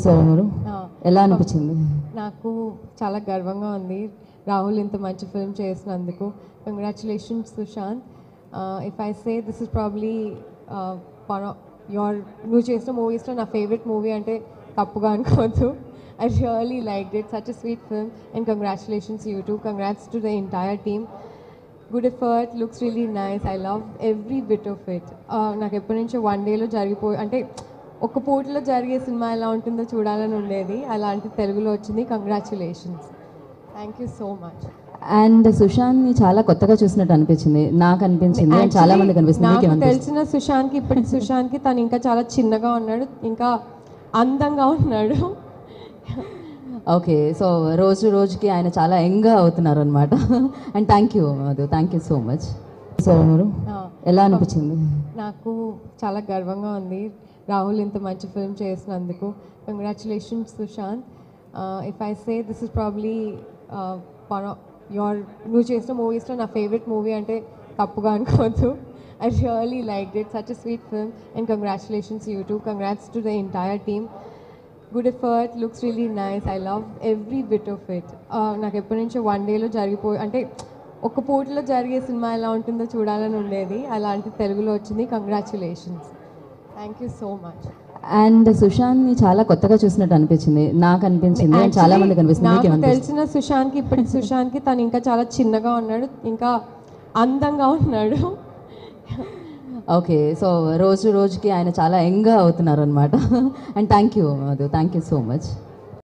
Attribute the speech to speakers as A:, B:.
A: గారు
B: ఆ,
A: ఎలా అనిపించింది
B: నాకు చాలా గర్వంగా ఉంది రాహుల్ ఇంత మంచి ఫిల్మ్ చేసినందుకు congratulations Sushant if I say this is probably your నువ్వు చేసిన మూవీస్లో నా ఫేవరెట్ మూవీ అంటే తప్పుగా అనుకోవద్దు I really like it such a sweet film and congratulations you too congrats to the entire team good effort looks really nice I love every bit of it నాకు ఎప్పటి నుంచో వన్ డేలో జరిగిపోయి అంటే ఒక పూటలో జరిగే సినిమా ఎలా ఉంటుందో చూడాలని ఉండేది అలాంటి తెలుగులో వచ్చింది congratulations thank you so much
A: and సుశాంత్ని చాలా కొత్తగా చూసినట్టు అనిపించింది నాకు అనిపించింది and చాలా మంది కనిపిస్తుంది మీకు
B: నాకు
A: ఏమనిపిస్తుంది?
B: తెలిసిన సుశాంత్కి ఇప్పటి సుశాంత్కి తను ఇంకా చాలా చిన్నగా ఉన్నాడు ఇంకా అందంగా ఉన్నాడు
A: ఓకే సో రోజు రోజుకి ఆయన చాలా యంగ్గా అవుతున్నారు అనమాట and thank you Madhu thank you so much గారు
B: ఆ,
A: ఎలా అనిపించింది
B: నాకు చాలా గర్వంగా ఉంది రాహుల్ ఇంత మంచి ఫిల్మ్ చేసినందుకు congratulations Sushant if I say this is probably your నువ్వు చేసిన మూవీస్లో నా ఫేవరెట్ మూవీ అంటే తప్పుగా అనుకోవద్దు I really like it such a sweet film and congratulations you too congrats to the entire team good effort looks really nice I love every bit of it నాకు ఎప్పటి నుంచో వన్ డేలో జరిగిపోయి అంటే ఒక పూటలో జరిగే సినిమా ఎలా ఉంటుందో చూడాలని ఉండేది అలాంటి తెలుగులో వచ్చింది congratulations thank you so much
A: and సుశాంత్ని చాలా కొత్తగా చూసినట్టు అనిపించింది నాకు అనిపించింది and చాలా మంది కనిపిస్తుంది మీకు
B: నాకు
A: ఏమనిపిస్తుంది?
B: తెలిసిన సుశాంత్కి ఇప్పటి సుశాంత్కి తను ఇంకా చాలా చిన్నగా ఉన్నాడు ఇంకా అందంగా ఉన్నాడు
A: ఓకే సో రోజు రోజుకి ఆయన చాలా యంగ్గా అవుతున్నారు అనమాట and thank you Madhu thank you so much